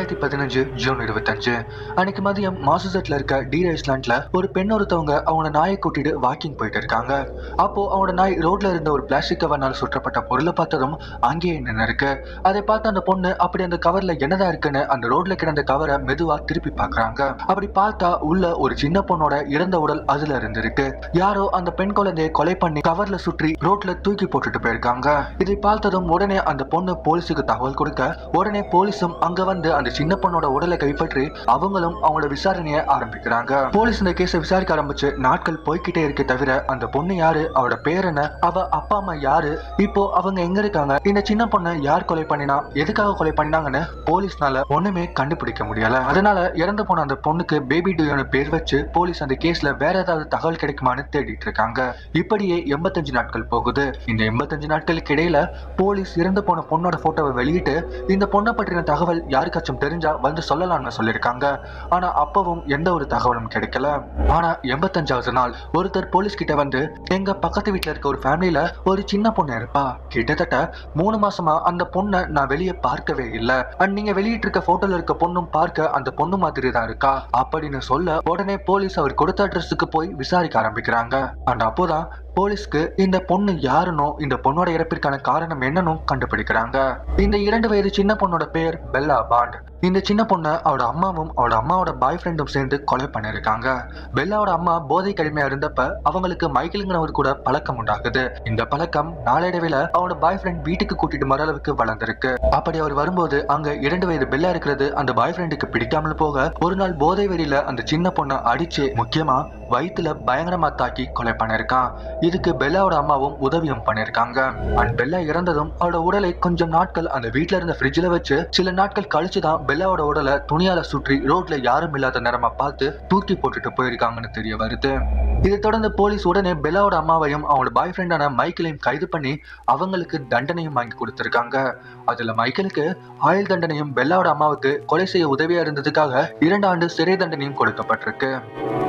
ரெண்டாயிரத்தி பதினஞ்சு ஜூன் இருபத்தஞ்சு அன்னைக்கு மதியம் மாசுசட்ல இருக்க டி ஐஸ்லாண்ட்ல ஒரு பெண் ஒருத்தவங்க அவங்க நாயை கூட்டிட்டு வாக்கிங் போயிட்டு இருக்காங்க அப்போ அவங்க நாய் ரோட்ல இருந்த ஒரு பிளாஸ்டிக் கவர்னால சுற்றப்பட்ட பொருளை பார்த்ததும் அங்கேயே நின்று இருக்கு அதை பார்த்து அந்த பொண்ணு அப்படி அந்த கவர்ல என்னதான் இருக்குன்னு அந்த ரோட்ல கிடந்த கவரை மெதுவா திருப்பி பார்க்கறாங்க அப்படி பார்த்தா உள்ள ஒரு சின்ன பொண்ணோட இறந்த உடல் அதுல இருந்திருக்கு யாரோ அந்த பெண் குழந்தையை கொலை பண்ணி கவர்ல சுற்றி ரோட்ல தூக்கி போட்டுட்டு போயிருக்காங்க இதை பார்த்ததும் உடனே அந்த பொண்ணு போலீஸுக்கு தகவல் கொடுக்க உடனே போலீஸும் அங்க வந்து அந்த சின்ன பொண்ணோட உடலை கைப்பற்றி அவங்களும் அவங்களோட விசாரணையை ஆரம்பிக்கிறாங்க போலீஸ் இந்த கேஸை விசாரிக்க ஆரம்பிச்சு நாட்கள் போய்க்கிட்டே இருக்கே தவிர அந்த பொண்ணு யாரு அவளோட பேர் என்ன அவ அப்பா அம்மா யாரு இப்போ அவங்க எங்க இருக்காங்க இந்த சின்ன பொண்ணை யார் கொலை பண்ணினா எதுக்காக கொலை பண்ணினாங்கன்னு போலீஸ்னால ஒண்ணுமே கண்டுபிடிக்க முடியல அதனால இறந்து போன அந்த பொண்ணுக்கு பேபி டியோன்னு பேர் வச்சு போலீஸ் அந்த கேஸ்ல வேற ஏதாவது தகவல் கிடைக்குமான்னு தேடிட்டு இருக்காங்க இப்படியே எண்பத்தஞ்சு நாட்கள் போகுது இந்த எண்பத்தஞ்சு நாட்களுக்கு இடையில போலீஸ் இறந்து போன பொண்ணோட போட்டோவை வெளியிட்டு இந்த பொண்ணை பற்றின தகவல் யாருக்காச்சும் தெரிஞ்சா வந்து சொல்லலாம்னு சொல்லியிருக்காங்க ஆனா அப்பவும் எந்த ஒரு தகவலும் கிடைக்கல ஆனா எண்பத்தஞ்சாவது நாள் ஒருத்தர் போலீஸ் கிட்ட வந்து எங்க பக்கத்து வீட்டுல இருக்க ஒரு ஃபேமிலியில ஒரு சின்ன பொண்ணு இருப்பா கிட்டத்தட்ட மூணு மாசமா அந்த பொண்ணை நான் வெளியே பார்க்கவே இல்ல அண்ட் நீங்க வெளியிட்டு இருக்க போட்டோல இருக்க பொண்ணும் பார்க்க அந்த பொண்ணு மாதிரி தான் இருக்கா அப்படின்னு சொல்ல உடனே போலீஸ் அவர் கொடுத்த அட்ரஸுக்கு போய் விசாரிக்க ஆரம்பிக்கிறாங்க அண்ட் அப்போதான் போலீஸ்க்கு இந்த பொண்ணு யாருனோ இந்த பொண்ணோட இறப்பிற்கான காரணம் என்னன்னு கண்டுபிடிக்கிறாங்க இந்த இரண்டு வயது சின்ன பொண்ணோட பேர் பெல்லா பாண்ட் இந்த சின்ன பொண்ணை அவட அம்மாவும் அவட அம்மாவோட பாய் ஃப்ரெண்டும் சேர்ந்து கொலை பண்ணிருக்காங்க பெல்லாவோட அம்மா போதை கடுமையா இருந்தப்ப அவங்களுக்கு மைக்கேலுங்கிறவர் கூட பழக்கம் உண்டாகுது இந்த பழக்கம் நாளடைவில் அவனோட பாய் ஃப்ரெண்ட் வீட்டுக்கு கூட்டிட்டு வர அளவுக்கு வளர்ந்திருக்கு அப்படி அவர் வரும்போது அங்க இரண்டு வயது பெல்லா இருக்கிறது அந்த பாய் ஃப்ரெண்டுக்கு பிடிக்காமல் போக ஒரு நாள் போதை வெறியில அந்த சின்ன பொண்ணை அடிச்சு முக்கியமா வயித்துல பயங்கரமா தாக்கி கொலை பண்ணிருக்கான் இதுக்கு பெல்லாவோட அம்மாவும் உதவியும் பண்ணிருக்காங்க அண்ட் பெல்லா இறந்ததும் அவரோட உடலை கொஞ்சம் நாட்கள் அந்த வீட்ல இருந்த ஃப்ரிட்ஜ்ல வச்சு சில நாட்கள் கழிச்சு தான் பெல்லாவோட உடலை துணியால சுற்றி ரோட்ல யாரும் இல்லாத நேரமா பார்த்து தூக்கி போட்டுட்டு போயிருக்காங்கன்னு தெரிய வருது இதை தொடர்ந்து போலீஸ் உடனே பெல்லாவோட அம்மாவையும் அவங்களோட பாய் ஃப்ரெண்டான மைக்கேலையும் கைது பண்ணி அவங்களுக்கு தண்டனையும் வாங்கி கொடுத்திருக்காங்க அதுல மைக்கேலுக்கு ஆயுள் தண்டனையும் பெல்லாவோட அம்மாவுக்கு கொலை செய்ய உதவியா இருந்ததுக்காக இரண்டு ஆண்டு சிறை தண்டனையும் கொடுக்கப்பட்டிருக்கு